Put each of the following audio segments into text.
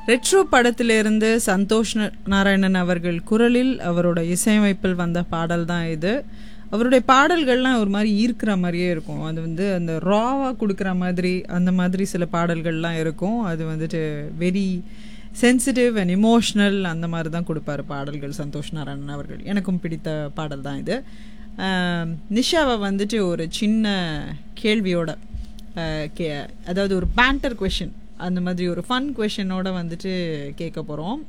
Retro படத்திலிருந்து சந்தோஷ் ந- நாராயணன் அவர்கள் குரலில் அவரோட இசையமைப்பில் வந்த பாடல் தான் இது அவருடைய பாடல்கள்லாம் ஒரு மாதிரி ஈர்க்கிற மாதிரியே இருக்கும் அது வந்து அந்த ராவாக கொடுக்குற மாதிரி அந்த மாதிரி சில பாடல்கள்லாம் இருக்கும் அது வந்துட்டு வெரி சென்சிட்டிவ் அண்ட் இமோஷ்னல் அந்த மாதிரி தான் கொடுப்பாரு பாடல்கள் சந்தோஷ் நாராயணன் அவர்கள் எனக்கும் பிடித்த பாடல் தான் இது ஆம், நிஷாவை வந்துட்டு ஒரு சின்ன கேள்வியோட அஹ், கே அதாவது ஒரு பேண்டர் கொஷின் அந்த மாதிரி ஒரு ஃபன் கொஷினோட வந்துட்டு கேட்க போகிறோம்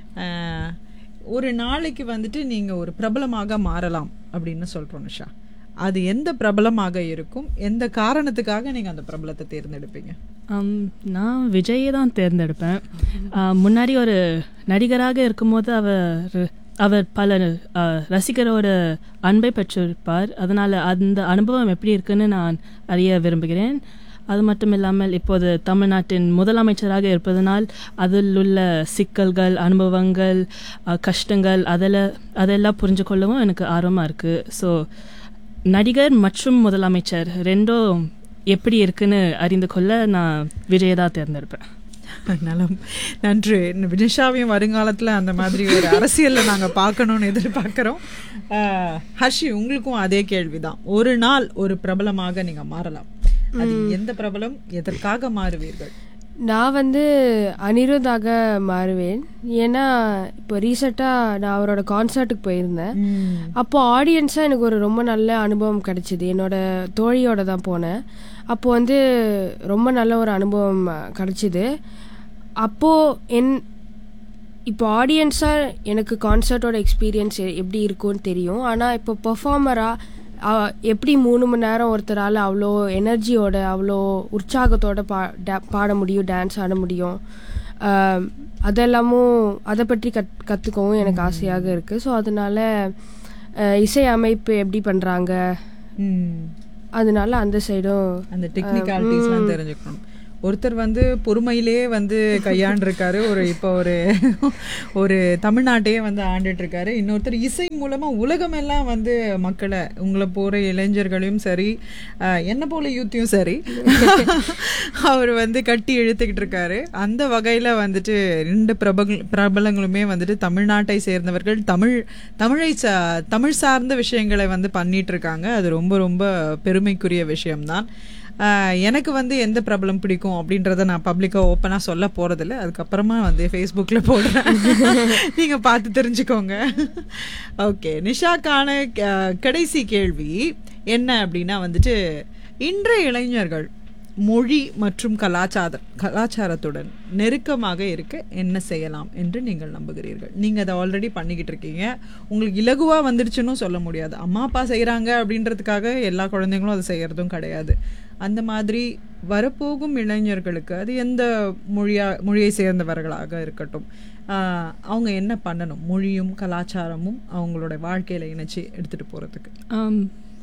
ஒரு நாளைக்கு வந்துட்டு நீங்கள் ஒரு பிரபலமாக மாறலாம் அப்படின்னு சொல்கிறோம் நிஷா அது எந்த பிரபலமாக இருக்கும் எந்த காரணத்துக்காக நீங்கள் அந்த பிரபலத்தை தேர்ந்தெடுப்பீங்க ஆம், நான் விஜயை தான் தேர்ந்தெடுப்பேன் ஆ, முன்னாடி ஒரு நடிகராக இருக்கும்போது அவர் அவர் பல ஆ, ரசிகரோட அன்பை பெற்றிருப்பார் அதனால் அந்த அனுபவம் எப்படி இருக்குன்னு நான் அறிய விரும்புகிறேன் அது மட்டும் இல்லாமல் இப்போது தமிழ்நாட்டின் முதலமைச்சராக இருப்பதனால் அதில் உள்ள சிக்கல்கள் அனுபவங்கள் ஆ, கஷ்டங்கள் அதில் அதெல்லாம் புரிஞ்சு கொள்ளவும் எனக்கு ஆர்வமாக இருக்குது ஸோ நடிகர் மற்றும் முதலமைச்சர் ரெண்டும் எப்படி இருக்குன்னு அறிந்து கொள்ள நான் விஜயை தான் தேர்ந்தெடுப்பேன் நலம் நன்று நிஷாவையும் வருங்காலத்தில் அந்த மாதிரி ஒரு அரசியலில் நாங்கள் பார்க்கணும்னு எதிர்பார்க்குறோம் அஹ், ஹர்ஷி உங்களுக்கும் அதே கேள்விதான் ஒரு நாள் ஒரு பிரபலமாக நீங்கள் மாறலாம் அது எந்த பிரபலம் எதற்காக மாறுவீர்கள் நான் வந்து அனிருத்தாக மாறுவேன் ஏன்னா இப்போ ரீசெண்டாக நான் அவரோட கான்சர்ட்டுக்கு போயிருந்தேன் அப்போ ஆடியன்ஸாக எனக்கு ஒரு ரொம்ப நல்ல அனுபவம் கிடைச்சிது என்னோட தோழியோட தான் போனேன் அப்போ வந்து ரொம்ப நல்ல ஒரு அனுபவம் கிடைச்சிது அப்போது என் இப்போ ஆடியன்ஸாக எனக்கு கான்சர்ட்டோட எக்ஸ்பீரியன்ஸ் எப்படி இருக்கும்னு தெரியும் ஆனால் இப்போ பெர்ஃபார்மராக எப்படி மூணு மணி நேரம் ஒருத்தரால் அவ்வளோ எனர்ஜியோட அவ்வளோ உற்சாகத்தோட பா டா- பாட முடியும் டான்ஸ் ஆட முடியும் ஆஹ் அதெல்லாமும் அதை பற்றி கத் கற்றுக்கவும் எனக்கு ஆசையாக இருக்குது ஸோ அதனால ஆஹ் இசை அமைப்பு எப்படி பண்ணுறாங்க ம். அதனால அந்த சைடும் அந்த டெக்னிக்காலிட்டிஸ்லாம் தெரிஞ்சுக்கணும் ஒருத்தர் வந்து பொறுமையிலே வந்து கையாண்டிருக்காரு ஒரு இப்போ ஒரு ஒரு தமிழ்நாட்டையே வந்து ஆண்டுட்டு இருக்காரு இன்னொருத்தர் இசை மூலமா உலகமெல்லாம் வந்து மக்களை உங்களை போற இளைஞர்களையும் சரி அஹ், என்ன போல யூத்தையும் சரி அவர் வந்து கட்டி இழுத்துக்கிட்டு இருக்காரு அந்த வகையில வந்துட்டு ரெண்டு பிரபல பிரபலங்களுமே வந்துட்டு தமிழ்நாட்டை சேர்ந்தவர்கள் தமிழ் தமிழை சா தமிழ் சார்ந்த விஷயங்களை வந்து பண்ணிட்டு இருக்காங்க அது ரொம்ப ரொம்ப பெருமைக்குரிய விஷயம்தான் ஆஹ் எனக்கு வந்து எந்த பிரபலம் பிடிக்கும் அப்படின்றத நான் பப்ளிக்காக ஓப்பனாக சொல்ல போகிறதில்ல அதுக்கப்புறமா வந்து ஃபேஸ்புக்கில் போடுறேன் நீங்கள் பார்த்து தெரிஞ்சுக்கோங்க ஓகே நிஷாக்கான க- கடைசி கேள்வி என்ன அப்படின்னா வந்துட்டு இன்றைய இளைஞர்கள் மொழி மற்றும் கலாச்சார கலாச்சாரத்துடன் நெருக்கமாக இருக்க என்ன செய்யலாம் என்று நீங்கள் நம்புகிறீர்கள் நீங்கள் அதை ஆல்ரெடி பண்ணிக்கிட்டு இருக்கீங்க உங்களுக்கு இலகுவாக வந்துடுச்சுன்னு சொல்ல முடியாது அம்மா அப்பா செய்கிறாங்க அப்படின்றதுக்காக எல்லா குழந்தைங்களும் அதை செய்கிறதும் கிடையாது அந்த மாதிரி வரப்போகும் இளைஞர்களுக்கு அது எந்த மொழியா மொழியை சேர்ந்தவர்களாக இருக்கட்டும் ஆஹ் அவங்க என்ன பண்ணணும் மொழியும் கலாச்சாரமும் அவங்களோட வாழ்க்கையில இணைச்சு எடுத்துட்டு போறதுக்கு ஆம்,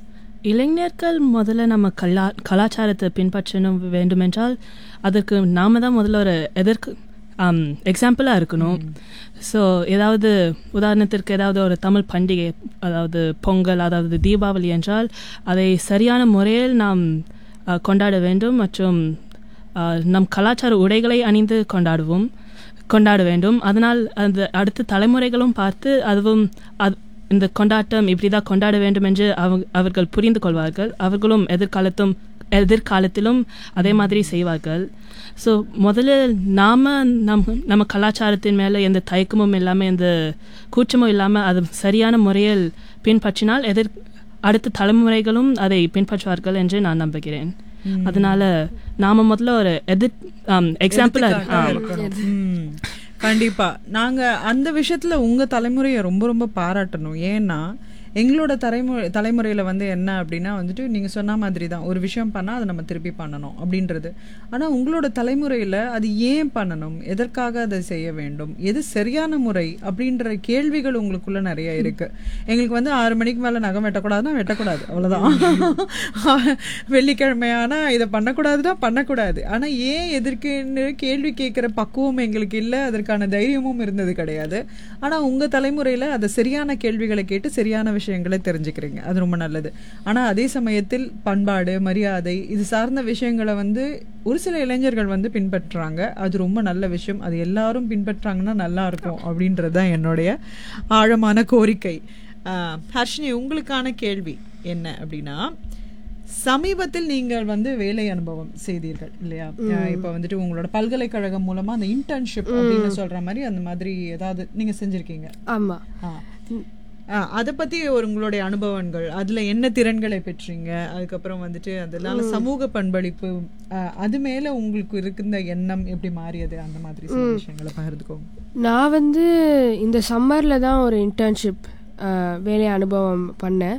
இளைஞர்கள் முதல்ல நம்ம கலா கலாச்சாரத்தை பின்பற்றணும் வேண்டுமென்றால் அதற்கு நாம தான் முதல்ல ஒரு எதற்கு எக்ஸாம்பிளாக இருக்கணும் ஸோ ஏதாவது உதாரணத்திற்கு ஏதாவது ஒரு தமிழ் பண்டிகை அதாவது பொங்கல் அதாவது தீபாவளி என்றால் அதை சரியான முறையில் நாம் ஆ, கொண்டாட வேண்டும் மற்றும் ஆ, நம் கலாச்சார உடைகளை அணிந்து கொண்டாடுவோம் கொண்டாட வேண்டும் அதனால் அந்த அடுத்த தலைமுறைகளும் பார்த்து அதுவும் அது இந்த கொண்டாட்டம் இப்படி தான் கொண்டாட வேண்டும் என்று அவங்க அவர்கள் புரிந்து கொள்வார்கள் அவர்களும் எதிர்காலத்தும் எதிர்காலத்திலும் அதே மாதிரி செய்வார்கள் ஸோ முதல்ல நாம் நம் நம்ம கலாச்சாரத்தின் மேலே எந்த தயக்கமும் இல்லாமல் எந்த கூச்சமும் இல்லாமல் அது சரியான முறையில் பின்பற்றினால் எதிர் அடுத்த தலைமுறைகளும் அதை பின்பற்றுவார்கள் என்று நான் நம்புகிறேன் அதனால நாம முதல்ல ஒரு எதிர் எக்ஸாம்பிளா எடுத்துக்காட்டா இருக்கணும். ம். கண்டிப்பா நாங்க அந்த விஷயத்துல உங்க தலைமுறையை ரொம்ப ரொம்ப பாராட்டணும் ஏன்னா எங்களோட தலைமுறை தலைமுறையில வந்து என்ன அப்படின்னா வந்துட்டு நீங்க சொன்ன மாதிரி தான் ஒரு விஷயம் பண்ணா அதை நம்ம திருப்பி பண்ணணும் அப்படின்றது ஆனா உங்களோட தலைமுறையில அது ஏன் பண்ணணும் எதற்காக அதை செய்ய வேண்டும் எது சரியான முறை அப்படின்ற கேள்விகள் உங்களுக்குள்ள நிறைய இருக்கு எங்களுக்கு வந்து ஆறு மணிக்கு மேல நகம் வெட்டக்கூடாதுன்னா வெட்டக்கூடாது அவ்வளவுதான் வெள்ளிக்கிழமையானா இதை பண்ணக்கூடாதுன்னா பண்ணக்கூடாது ஆனா ஏன் எதற்குன்னு கேள்வி கேட்கிற பக்குவம் எங்களுக்கு இல்லை அதற்கான தைரியமும் இருந்தது கிடையாது ஆனா உங்க தலைமுறையில அதை சரியான கேள்விகளை கேட்டு சரியான விஷயங்களை தெரிஞ்சுக்கிறீங்க அது ரொம்ப நல்லது ஆனா அதே சமயத்தில் பண்பாடு மரியாதை இது சார்ந்த விஷயங்களை வந்து ஒரு சில இளைஞர்கள் வந்து பின்பற்றுறாங்க அது ரொம்ப நல்ல விஷயம் அது எல்லாரும் பின்பற்றாங்கன்னா நல்லா இருக்கும் அப்படின்றது தான் என்னுடைய ஆழமான கோரிக்கை ஆஹ், ஹர்ஷினி உங்களுக்கான கேள்வி என்ன அப்படின்னா சமீபத்தில் நீங்கள் வந்து வேலை அனுபவம் செய்தீர்கள் இல்லையா அஹ் இப்ப வந்துட்டு உங்களோட பல்கலைக்கழகம் மூலமா அந்த இன்டர்ன்ஷிப் அப்படின்னு சொல்ற மாதிரி அந்த மாதிரி ஏதாவது நீங்க செஞ்சிருக்கீங்க ஆமா ஆ. ஆ, அதை பத்தி ஒரு உங்களுடைய அனுபவங்கள் அதுல என்ன திறன்களை பெற்றீங்க அதுக்கப்புறம் வந்துட்டு அதனால சமூக பண்பளிப்பு ஆ, அது மேல உங்களுக்கு இருக்கின்ற எண்ணம் எப்படி மாறியது அந்த மாதிரி சில விஷயங்களை பகிர்ந்துக்கோங்க நான் வந்து இந்த சம்மரில் தான் ஒரு இன்டர்ன்ஷிப் வேலை அனுபவம் பண்ணேன்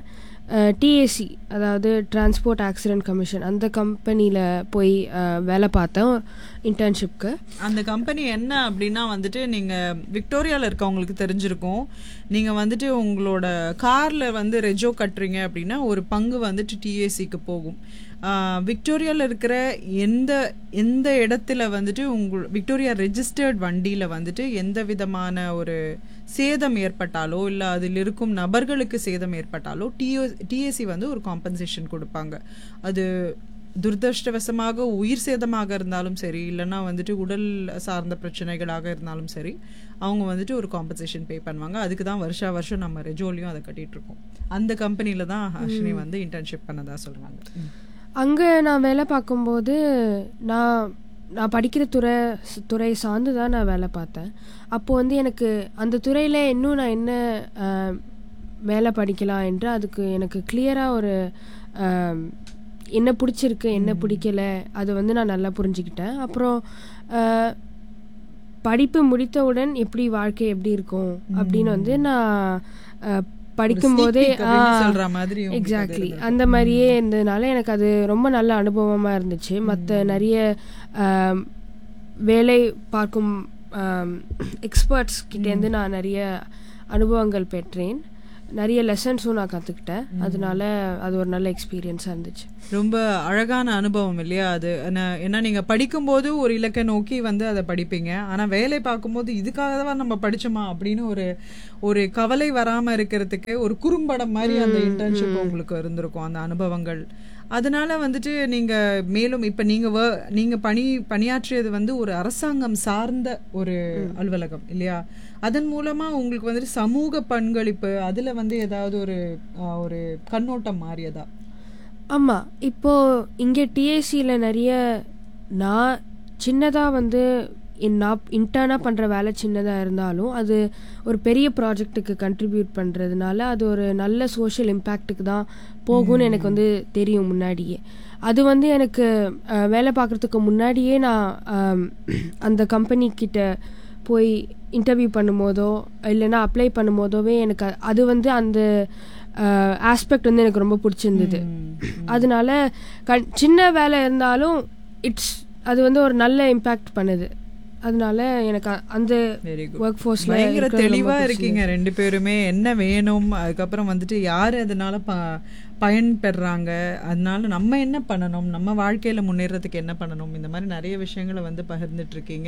டிஏசி அதாவது டிரான்ஸ்போர்ட் ஆக்சிடென்ட் கமிஷன் அந்த கம்பெனியில் போய் அஹ், வேலை பார்த்தேன் இன்டர்ன்ஷிப்க்கு அந்த கம்பெனி என்ன அப்படின்னா வந்துட்டு நீங்க விக்டோரியால இருக்கவங்களுக்கு தெரிஞ்சிருக்கும் நீங்க வந்துட்டு உங்களோட கார்ல வந்து ரெஜோ கட்டுறீங்க அப்படின்னா ஒரு பங்கு வந்துட்டு டிஏசிக்கு போகும் ஆஹ் விக்டோரியால இருக்கிற எந்த எந்த இடத்துல வந்துட்டு உங்கள் விக்டோரியா ரெஜிஸ்டர்ட் வண்டியில வந்துட்டு எந்த விதமான ஒரு சேதம் ஏற்பட்டாலோ இல்ல அதில் இருக்கும் நபர்களுக்கு சேதம் ஏற்பட்டாலோ டிஓ டிஏசி வந்து ஒரு காம்பன்சேஷன் கொடுப்பாங்க அது துரதிருஷ்டவசமாக உயிர் சேதமாக இருந்தாலும் சரி இல்லைன்னா வந்துட்டு உடல் சார்ந்த பிரச்சனைகளாக இருந்தாலும் சரி அவங்க வந்துட்டு ஒரு காம்பன்சேஷன் பே பண்ணுவாங்க அதுக்கு தான் வருஷா வருஷம் நம்ம ரெஜோலையும் அதை கட்டிட்டு இருக்கோம் அந்த கம்பெனில தான் ஹர்ஷினி வந்து இன்டர்ன்ஷிப் பண்ணதா சொல்றாங்க ம். அங்கே நான் வேலை பார்க்கும்போது நான் நான் படிக்கிற துறை துறை சார்ந்து தான் நான் வேலை பார்த்தேன் அப்போ வந்து எனக்கு அந்த துறையில் இன்னும் நான் என்ன அஹ், வேலை படிக்கலாம் என்று அதுக்கு எனக்கு கிளியராக ஒரு அஹ், என்ன பிடிச்சிருக்கு என்ன பிடிக்கல அது வந்து நான் நல்லா புரிஞ்சுக்கிட்டேன் அப்புறம் அஹ், படிப்பு முடித்தவுடன் எப்படி வாழ்க்கை எப்படி இருக்கும் அப்படின்னு வந்து நான் அஹ், படிக்கும்போதே sneak peek அப்படின்னு ஆ, சொல்ற மாதிரி உங்களுக்கு அது எக்ஸாக்ட்லி இருந்திருக்கு. அந்த மாதிரியே இருந்ததுனால எனக்கு அது ரொம்ப நல்ல அனுபவமாக இருந்துச்சு மற்ற நிறைய ஆம், வேலை பார்க்கும் எக்ஸ்பர்ட்ஸ் கிட்டேருந்து நான் நிறைய அனுபவங்கள் பெற்றேன் நிறைய லெசன்ஸும் நான் கற்றுக்கிட்டேன் அதனால அது ஒரு நல்ல எக்ஸ்பீரியன்ஸாக இருந்துச்சு ரொம்ப அழகான அனுபவம் இல்லையா அது என்ன- ஏன்னா நீங்க படிக்கும்போது ஒரு இலக்கை நோக்கி வந்து அதை படிப்பீங்க ஆனா வேலை பார்க்கும்போது இதுக்காக தான் நம்ம படிச்சோமா அப்படின்னு ஒரு ஒரு கவலை வராம இருக்கிறதுக்கு ஒரு குறும்படம் மாதிரி அந்த இன்டர்ன்ஷிப் உங்களுக்கு இருந்திருக்கும் அந்த அனுபவங்கள் அதனால வந்துட்டு நீங்க மேலும் இப்ப நீங்க wo- நீங்க பணி பணியாற்றியது வந்து ஒரு அரசாங்கம் சார்ந்த ஒரு அலுவலகம் இல்லையா அதன் மூலமா உங்களுக்கு வந்துட்டு சமூக பங்களிப்பு அதுல வந்து ஏதாவது ஒரு ஆஹ், ஒரு கண்ணோட்டம் மாறியதா ஆமாம் இப்போது இங்கே டிஏசியில் நிறைய நான் சின்னதாக வந்து இன் நான் இன்டர்னாக பண்ணுற வேலை சின்னதாக இருந்தாலும் அது ஒரு பெரிய ப்ராஜெக்ட்டுக்கு கண்ட்ரிபியூட் பண்ணுறதுனால அது ஒரு நல்ல சோஷியல் இம்பேக்ட்டுக்கு தான் போகும்னு எனக்கு வந்து தெரியும் முன்னாடியே அது வந்து எனக்கு அஹ், வேலை பார்க்குறதுக்கு முன்னாடியே நான் அம், அந்த கம்பெனி கிட்ட போய் இன்டர்வியூ பண்ணும்போதோ இல்லைன்னா அப்ளை பண்ணும்போதோவே எனக்கு அ- அது வந்து அந்த ஆஸ்பெக்ட் வந்து எனக்கு ரொம்ப பிடிச்சிருந்தது அதனால கண் சின்ன வேலை இருந்தாலும் இட்ஸ் அது வந்து ஒரு நல்ல இம்பேக்ட் பண்ணுது அதனால எனக்கு அ- அந்த வெரி குட் ஒர்க் ஃபோர்ஸ்ல பயங்கர தெளிவா இருக்கீங்க ரெண்டு பேருமே என்ன வேணும் அதுக்கப்புறம் வந்துட்டு யார் அதனால ப பயன் பெறுறாங்க அதனால நம்ம என்ன பண்ணணும் நம்ம வாழ்க்கையில முன்னேறதுக்கு என்ன பண்ணணும் இந்த மாதிரி நிறைய விஷயங்களை வந்து பகிர்ந்துட்டு இருக்கீங்க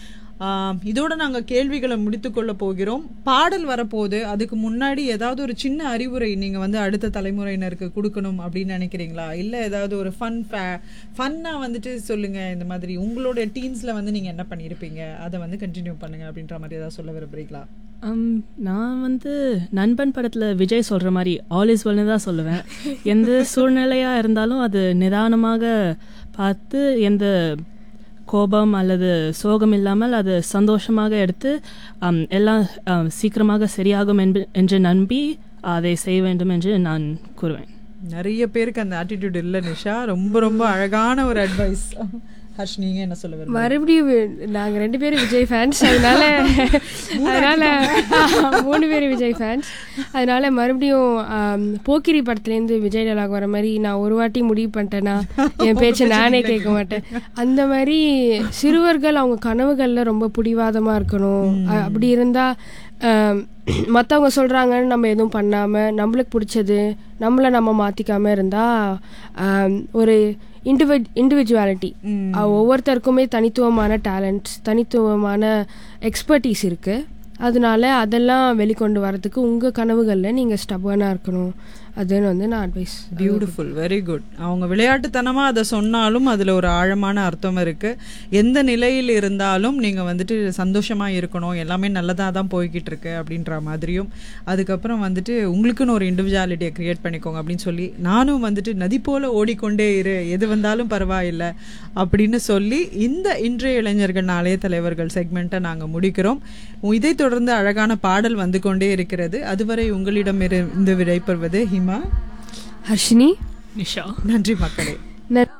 ஆஹ் இதோட நாங்க கேள்விகளை முடித்துக்கொள்ள போகிறோம் பாடல் வரப்போகுது அதுக்கு முன்னாடி ஏதாவது ஒரு சின்ன அறிவுரை நீங்க வந்து அடுத்த தலைமுறையினருக்கு கொடுக்கணும் அப்படின்னு நினைக்கிறீங்களா இல்ல ஏதாவது ஒரு ஃபன் ஃபன்னா வந்துட்டு சொல்லுங்க இந்த மாதிரி உங்களோட டீம்ஸ்ல வந்து நீங்க என்ன பண்ணியிருப்பீங்க அதை வந்து கண்டினியூ பண்ணுங்க அப்படின்ற மாதிரி ஏதாவது சொல்ல விரும்புறீங்களா Um, நான் வந்து நண்பன் படத்தில் விஜய் சொல்கிற மாதிரி ஆல் இஸ் வெல்னு தான் சொல்லுவேன் எந்த சூழ்நிலையாக இருந்தாலும் அது நிதானமாக பார்த்து எந்த கோபம் அல்லது சோகம் இல்லாமல் அது சந்தோஷமாக எடுத்து um, எல்லாம் um, சீக்கிரமாக சரியாகும் என்ப- என்று நம்பி அதை செய்ய வேண்டும் என்று நான் கூறுவேன் நிறைய பேருக்கு அந்த ஆட்டிடியூட் இல்ல நிஷா ரொம்ப ரொம்ப அழகான ஒரு அட்வைஸ் ஹர்ஷ் நீங்க என்ன சொல்ல விரும்புறீங்க மறுபடியும் வி- நாங்க ரெண்டு பேரும் விஜய் ஃபேன்ஸ் அதனால அதனால மூணு பேரும் விஜய் ஃபேன்ஸ் அதனால மறுபடியும் ஆம், போக்கிரி படத்துலேருந்து விஜய் டலாக் வர மாதிரி நான் ஒரு வாட்டி முடிவு பண்ணிட்டேன்னா என் பேச்சை நானே கேட்க மாட்டேன் அந்த மாதிரி சிறுவர்கள் அவங்க கனவுகளில் ரொம்ப பிடிவாதமா இருக்கணும் அ- அப்படி இருந்தா மற்றவங்க சொல்கிறாங்கன்னு நம்ம எதுவும் பண்ணாமல் நம்மளுக்கு பிடிச்சது நம்மளை நம்ம மாற்றிக்காம இருந்தால் ஒரு இண்டிவி இண்டிவிஜுவாலிட்டி ஒவ்வொருத்தருக்குமே தனித்துவமான டேலண்ட்ஸ் தனித்துவமான எக்ஸ்பர்டீஸ் இருக்குது அதனால அதெல்லாம் வெளிக்கொண்டு வரதுக்கு உங்கள் கனவுகளில் நீங்கள் ஸ்டபனாக இருக்கணும் அதுன்னு வந்து நான் அட்வைஸ் பியூட்டிஃபுல் வெரி குட் அவங்க விளையாட்டுத்தனமா அதை சொன்னாலும் அதுல ஒரு ஆழமான அர்த்தம் இருக்கு எந்த நிலையில் இருந்தாலும் நீங்க வந்துட்டு சந்தோஷமா இருக்கணும் எல்லாமே நல்லதா தான் போய்கிட்டு இருக்கு அப்படின்ற மாதிரியும் அதுக்கப்புறம் வந்துட்டு உங்களுக்குன்னு ஒரு இண்டிவிஜுவாலிட்டியை கிரியேட் பண்ணிக்கோங்க அப்படின்னு சொல்லி நானும் வந்துட்டு நதி போல ஓடிக்கொண்டே இரு எது வந்தாலும் பரவாயில்லை அப்படின்னு சொல்லி இந்த இன்றைய இளைஞர்கள் நாளைய தலைவர்கள் செக்மெண்ட்டை நாங்கள் முடிக்கிறோம் இதை தொடர்ந்து அழகான பாடல் வந்து கொண்டே இருக்கிறது அதுவரை உங்களிடம் இருந்து விடைபெறுவது ஹிமா ஹர்ஷினி நிஷா நன்றி மக்களே நன்றி